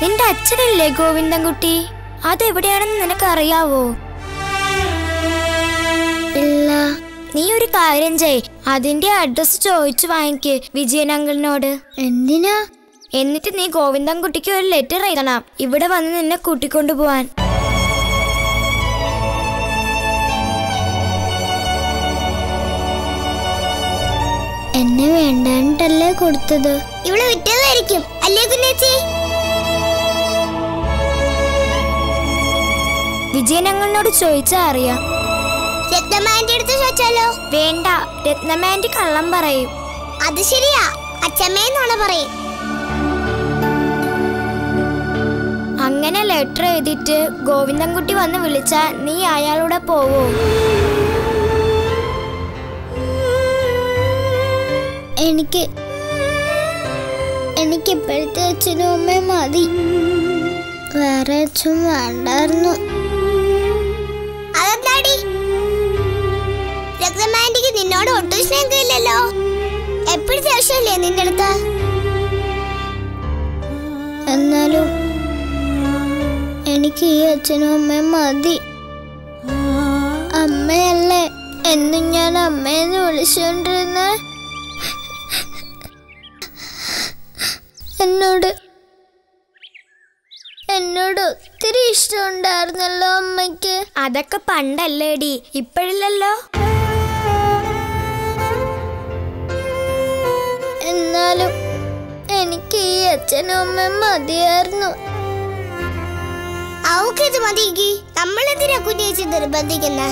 നിന്റെ അച്ഛനല്ലേ ഗോവിന്ദൻകുട്ടി അതെവിടെയാണെന്ന് നിനക്കറിയാവോ ഇല്ല നീ ഒരു കാര്യം ചെയ് അതിന്റെ അഡ്രസ് ചോദിച്ചു വാങ്ങിക്ക് വിജയൻ അങ്കിളിനോട് എന്തിനാ എന്നിട്ട് നീ ഗോവിന്ദൻകുട്ടിക്ക് ഒരു ലെറ്റർ എഴുതണം ഇവിടെ വന്ന് നിന്നെ കൂട്ടിക്കൊണ്ടു പോവാൻ എന്നെ വേണ്ടാണ്ടല്ലേ കൊടുത്തത് ഇവിടെ വിറ്റതായിരിക്കും അല്ലേ കുഞ്ഞേച്ചി വിജയൻ അങ്കിളിനോട് ചോദിച്ചാ അറിയാം രത്നമാന്റെ അടുത്ത് ചോദിച്ചാലോ വേണ്ട രത്നമാൻറ്റി കള്ളം പറയും അത് ശരിയാ അച്ഛമ്മേന്നാണ് പറയും അങ്ങനെ ലെറ്റർ എഴുതിയിട്ട് ഗോവിന്ദൻകുട്ടി വന്ന് വിളിച്ചാ നീ അയാളുടെ പോവോ എനിക്ക് എനിക്ക് ഇപ്പോഴത്തെ അച്ഛനും അമ്മയും മതി വേറെ അച്ഛൻ വേണ്ടായിരുന്നു അതെന്താടി രക്തമാൻറ്റിക്ക് നിന്നോട് ഒട്ടും സ്നേഹമില്ലല്ലോ എപ്പോഴും ദേഷ്യമല്ലേ നിന്റെ അടുത്ത് എന്നാലും എനിക്ക് ഈ അച്ഛനും അമ്മയും മതി അമ്മയല്ലേ എന്നും ഞാൻ അമ്മയെന്ന് വിളിച്ചോണ്ടിരുന്നേ എന്നോട് എന്നോട് ഒത്തിരി ഇഷ്ടമുണ്ടായിരുന്നല്ലോ അമ്മയ്ക്ക് അതൊക്കെ പണ്ടല്ലേടി ഇപ്പോഴില്ലല്ലോ എന്നാലും എനിക്ക് ഈ അച്ഛനും അമ്മയും മതിയായിരുന്നു അവക്കിത് മതിയെങ്കിൽ നമ്മളെന്തിനാ കുഞ്ഞേച്ചി നിർബന്ധിക്കുന്നേ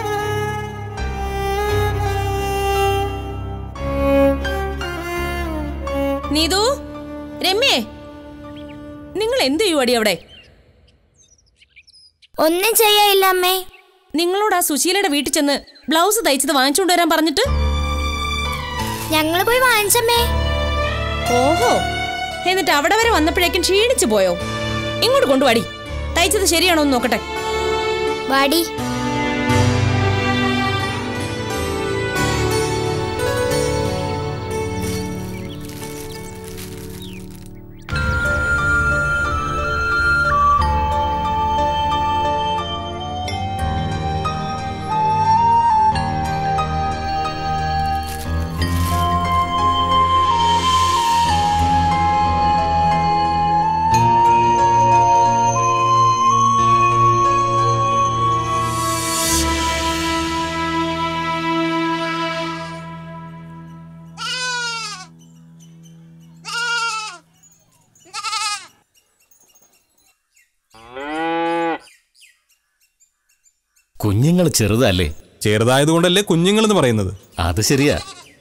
നീതു രമ്യേ നിങ്ങൾ എന്ത് ചെയ്യുവാടി അവിടെ ഒന്നും ചെയ്യായില്ല അമ്മേ നിങ്ങളോട് ആ സുശീലയുടെ വീട്ടിൽ ചെന്ന് ബ്ലൗസ് തയ്ച്ചത് വാങ്ങിച്ചുകൊണ്ട് വരാൻ പറഞ്ഞിട്ട് ഞങ്ങൾ പോയി വാങ്ങിച്ചമ്മേ ഓഹോ എന്നിട്ട് അവിടെ വരെ വന്നപ്പോഴേക്കും ക്ഷീണിച്ചു പോയോ ഇങ്ങോട്ട് കൊണ്ടുവാടി തയ്ച്ചത് ശരിയാണോ എന്ന് നോക്കട്ടെ വാടി കുഞ്ഞുങ്ങൾ ചെറുതല്ലേ ചെറുതായതുകൊണ്ടല്ലേ കുഞ്ഞുങ്ങളെന്ന് പറയുന്നത് അത് ശരിയാ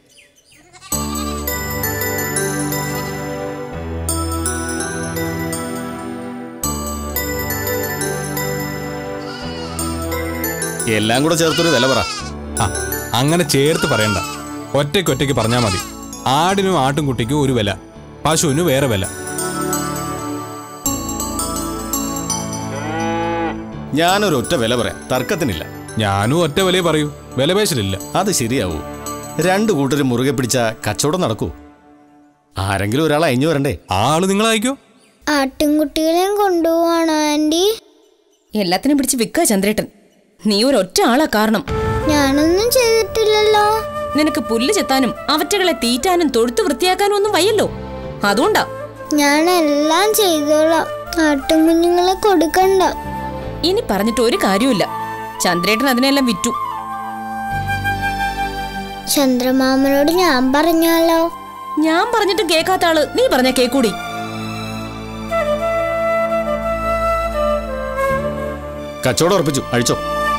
എല്ലാം കൂടെ ചേർത്തൊരു വില പറ ആ അങ്ങനെ ചേർത്ത് പറയണ്ട ഒറ്റയ്ക്കൊറ്റയ്ക്ക് പറഞ്ഞാൽ മതി ആടിനും ആട്ടുംകുട്ടിക്കും ഒരു വില പശുവിന് വേറെ വില ഞാനൊരു ഒറ്റ വില പറയാം തർക്കത്തിനില്ല ഞാനും ഒറ്റ വിലയെ പറയൂ വില പേശലില്ല അത് ശരിയാവൂ രണ്ടു കൂട്ടരും മുറുകെ പിടിച്ച കച്ചവടം നടക്കൂ ആരെങ്കിലും ഒരാൾ അയഞ്ഞു വരണ്ടേ ആ ആള് നിങ്ങൾ അയക്കോ ആട്ടിൻകുട്ടികളെയും കൊണ്ടുപോവാണോ ആന്റി എല്ലാത്തിനും പിടിച്ച് വിൽക്കുക ചന്ദ്രേട്ടൻ നീ ഒരു ഒറ്റ ആളാ കാരണം ഞാനൊന്നും ചെയ്തിട്ടില്ലല്ലോ നിനക്ക് പുല്ല് ചെത്താനും അവറ്റകളെ തീറ്റാനും തൊഴുത്ത് വൃത്തിയാക്കാനും ഒന്നും വയ്യല്ലോ അതുകൊണ്ടാ ഞാൻ എല്ലാം ചെയ്തോളാം ആട്ടുംകുഞ്ഞുങ്ങളെ കൊടുക്കണ്ട ഇനി പറഞ്ഞിട്ട് ഒരു കാര്യമില്ല ചന്ദ്രേട്ടൻ അതിനെല്ലാം വിറ്റു ചന്ദ്രമാമനോട് ഞാൻ പറഞ്ഞാലോ ഞാൻ പറഞ്ഞിട്ടും കേൾക്കാത്ത ആള് നീ പറഞ്ഞ കേക്കൂടി കച്ചവടം ഉറപ്പിച്ചു അഴിച്ചോ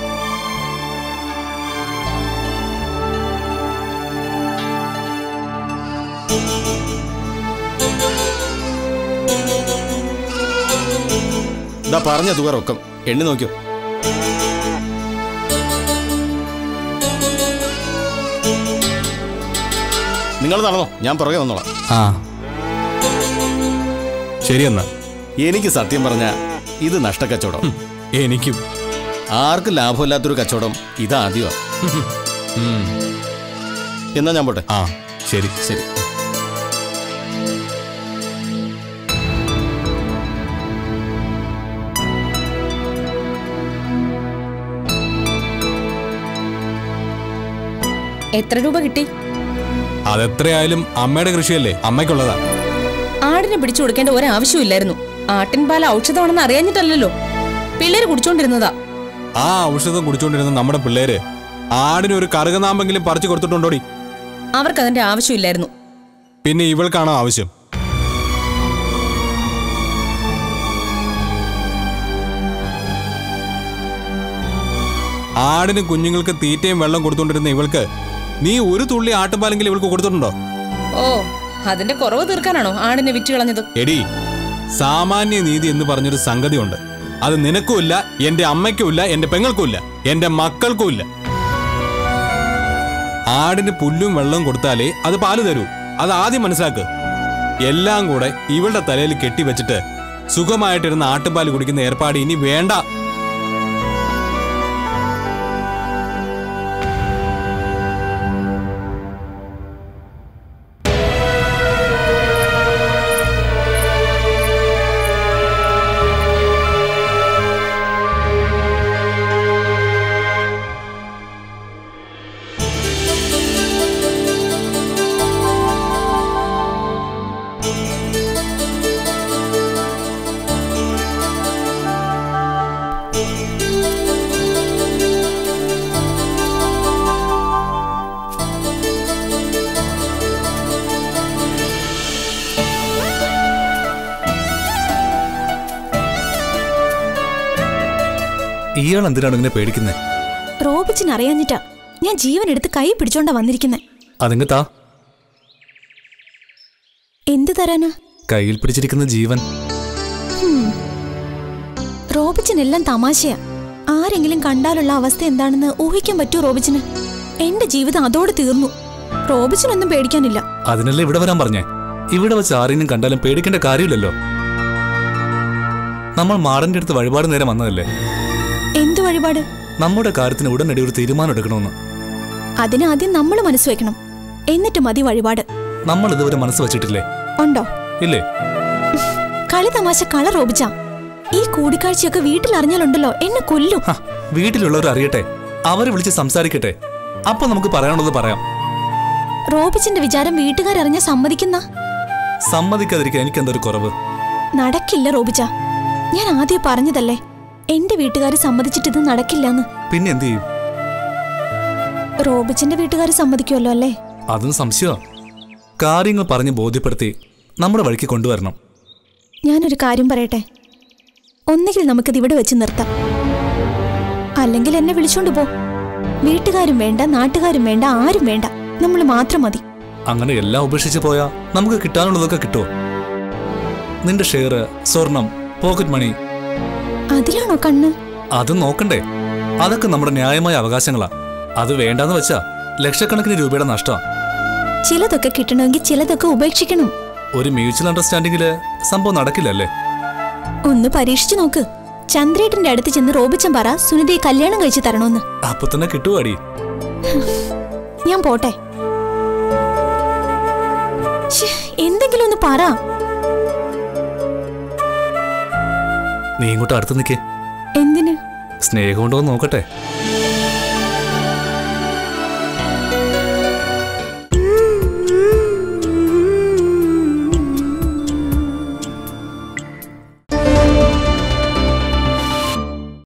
ഇതാ പറഞ്ഞ തുക റൊക്കം എണ്ണി നോക്കിയോ നിങ്ങൾ നടന്നോ ഞാൻ പുറകെ വന്നോളാം ആ ശരി എന്നാ എനിക്ക് സത്യം പറഞ്ഞ ഇത് നഷ്ടക്കച്ചവടം എനിക്കും ആർക്കും ലാഭമില്ലാത്തൊരു കച്ചവടം ഇതാദ്യമാണ് ഉം. എന്നാ ഞാൻ പോട്ടെ ആ ശരി ശരി എത്ര രൂപ കിട്ടി അതെത്രയായാലും അമ്മയുടെ കൃഷിയല്ലേ അമ്മയ്ക്കുള്ളതാ ആടിനെ പിടിച്ചു കൊടുക്കേണ്ട ഒരാവശ്യമില്ലായിരുന്നു ആട്ടിൻപാല ഔഷധമാണെന്ന് അറിയാഞ്ഞിട്ടല്ലല്ലോ പിള്ളേര് കുടിച്ചോണ്ടിരുന്നതാ ആ ഔഷധം കുടിച്ചുകൊണ്ടിരുന്ന നമ്മുടെ പിള്ളേര് ആടിന് ഒരു കറുകനാമ്പെങ്കിലും പറിച്ചു കൊടുത്തിട്ടുണ്ടോടി അവർക്ക് അതിന്റെ ആവശ്യമില്ലായിരുന്നു പിന്നെ ഇവൾക്കാണോ ആവശ്യം ആടിന് കുഞ്ഞുങ്ങൾക്ക് തീറ്റയും വെള്ളം കൊടുത്തുകൊണ്ടിരുന്ന ഇവൾക്ക് നീ ഒരു തുള്ളി ആട്ടുപാലെങ്കിലും ഇവൾക്ക് കൊടുത്തിട്ടുണ്ടോ ഓ അതിന്റെ കുറവ് തീർക്കാനാണോ ആടിനെ വിറ്റ് കളഞ്ഞത് എടി സാമാന്യ നീതി എന്ന് പറഞ്ഞൊരു സംഗതിയുണ്ട് അത് നിനക്കുമില്ല എന്റെ അമ്മയ്ക്കുമില്ല എന്റെ പെങ്ങൾക്കുമില്ല എന്റെ മക്കൾക്കുമില്ല ആടിന് പുല്ലും വെള്ളവും കൊടുത്താലേ അത് പാല് തരൂ അത് ആദ്യം മനസ്സിലാക്ക് എല്ലാം കൂടെ ഇവളുടെ തലയിൽ കെട്ടിവെച്ചിട്ട് സുഖമായിട്ടിരുന്ന ആട്ടുപാല് കുടിക്കുന്ന ഏർപ്പാട് ഇനി വേണ്ട ഇയാൾ എന്തിനാണ് ഇങ്ങനെ പേടിക്കുന്നത് റോബിച്ചിന് അറിയാഞ്ഞിട്ടാ ഞാൻ ജീവൻ എടുത്ത് കൈ പിടിച്ചോണ്ടാ വന്നിരിക്കുന്നെ അതിങ്ങ് താ എന്ത് തരാനാ കയ്യിൽ പിടിച്ചിരിക്കുന്ന ജീവൻ റോബിച്ചിനെല്ലാം തമാശയാ ആരെങ്കിലും കണ്ടാലുള്ള അവസ്ഥ എന്താണെന്ന് ഊഹിക്കാൻ പറ്റൂ റോബിച്ചിന് എന്റെ ജീവിതം അതോടെ തീർന്നു റോബിച്ചിനൊന്നും പേടിക്കാനില്ല അതിനല്ലേ ഇവിടെ വരാൻ പറഞ്ഞേ ഇവിടെ വെച്ച് ആരെയും കണ്ടാലും പേടിക്കേണ്ട കാര്യമില്ലല്ലോ നമ്മൾ മാടന്റെ അടുത്ത് വഴിപാട് നേരം വന്നതല്ലേ എന്ത് വഴിപാട് നമ്മുടെ കാര്യത്തിന് ഉടനടി ഒരു തീരുമാനം എടുക്കണമെന്ന് അതിനാദ്യം നമ്മൾ മനസ്സ് വെക്കണം എന്നിട്ട് മതി വഴിപാട് നമ്മൾ ഇതുവരെ മനസ്സ് വച്ചിട്ടില്ലേ ഉണ്ടോ ഇല്ലേ കളി തമാശ കള റോബിച്ച ഈ കൂടിക്കാഴ്ചയൊക്കെ വീട്ടിൽ അറിഞ്ഞാലുണ്ടല്ലോ എന്നെ കൊല്ലും ഹ, വീട്ടിലുള്ളവർ അറിയട്ടെ അവരെ വിളിച്ച് സംസാരിക്കട്ടെ അപ്പൊ നമുക്ക് പറയാനുള്ളത് പറയാം റോബിച്ചിന്റെ വിചാരം വീട്ടുകാരറിഞ്ഞ സമ്മതിക്കുന്ന സമ്മതിക്കാതിരിക്കാൻ എനിക്ക് എന്തൊരു കുറവ് നടക്കില്ല റോബിച്ച ഞാൻ ആദ്യം പറഞ്ഞതല്ലേ എന്റെ വീട്ടുകാർ സമ്മതിച്ചിട്ട് ഇത് നടക്കില്ലെന്ന് പിന്നെ എന്ത് ചെയ്യും റോബിച്ചിന്റെ വീട്ടുകാർ സമ്മതിക്കുമല്ലോ അല്ലേ അതും സംശയമാ കാര്യങ്ങൾ പറഞ്ഞ് ബോധ്യപ്പെടുത്തി നമ്മുടെ വഴിക്ക് കൊണ്ടുവരണം ഞാനൊരു കാര്യം പറയട്ടെ ഒന്നുകിൽ നമുക്കിത് ഇവിടെ വെച്ച് നിർത്താം അല്ലെങ്കിൽ എന്നെ വിളിച്ചോണ്ട് പോ വീട്ടുകാരും വേണ്ട നാട്ടുകാരും വേണ്ട ആരും വേണ്ട നമ്മൾ മാത്രം മതി അങ്ങനെ എല്ലാം ഉപേക്ഷിച്ച് പോയാ നമുക്ക് കിട്ടാനുള്ളതൊക്കെ കിട്ടുമോ നിന്റെ ഷെയർ സ്വർണം പോക്കറ്റ് മണി അതിലാണോ കണ്ണ് അത് നോക്കണ്ടേ അതൊക്കെ നമ്മുടെ ന്യായമായ അവകാശങ്ങളാ അത് വേണ്ടാന്ന് വെച്ചാ ലക്ഷക്കണക്കിന് രൂപയുടെ നഷ്ടം ചിലതൊക്കെ കിട്ടണമെങ്കിൽ ചിലതൊക്കെ ഉപേക്ഷിക്കണം ഒരു മ്യൂച്വൽ അണ്ടർസ്റ്റാൻഡിങ്ങില് സംഭവം നടക്കില്ലല്ലേ ഒന്ന് പരീക്ഷിച്ചു നോക്ക് ചന്ദ്രേട്ടന്റെ അടുത്ത് ചെന്ന് റോബിച്ചൻ പറ സുനിതയെ കല്യാണം കഴിച്ചു തരണോന്ന് അപ്പൊ തന്നെ കിട്ടുവാടി ഞാൻ പോട്ടെ ശ്ശേ, എന്തെങ്കിലും ഒന്ന് പറ നീ ഇങ്ങോട്ട് അടുത്ത് നിൽക്കേ എന്തിന് സ്നേഹം ഉണ്ടോ എന്ന് നോക്കട്ടെ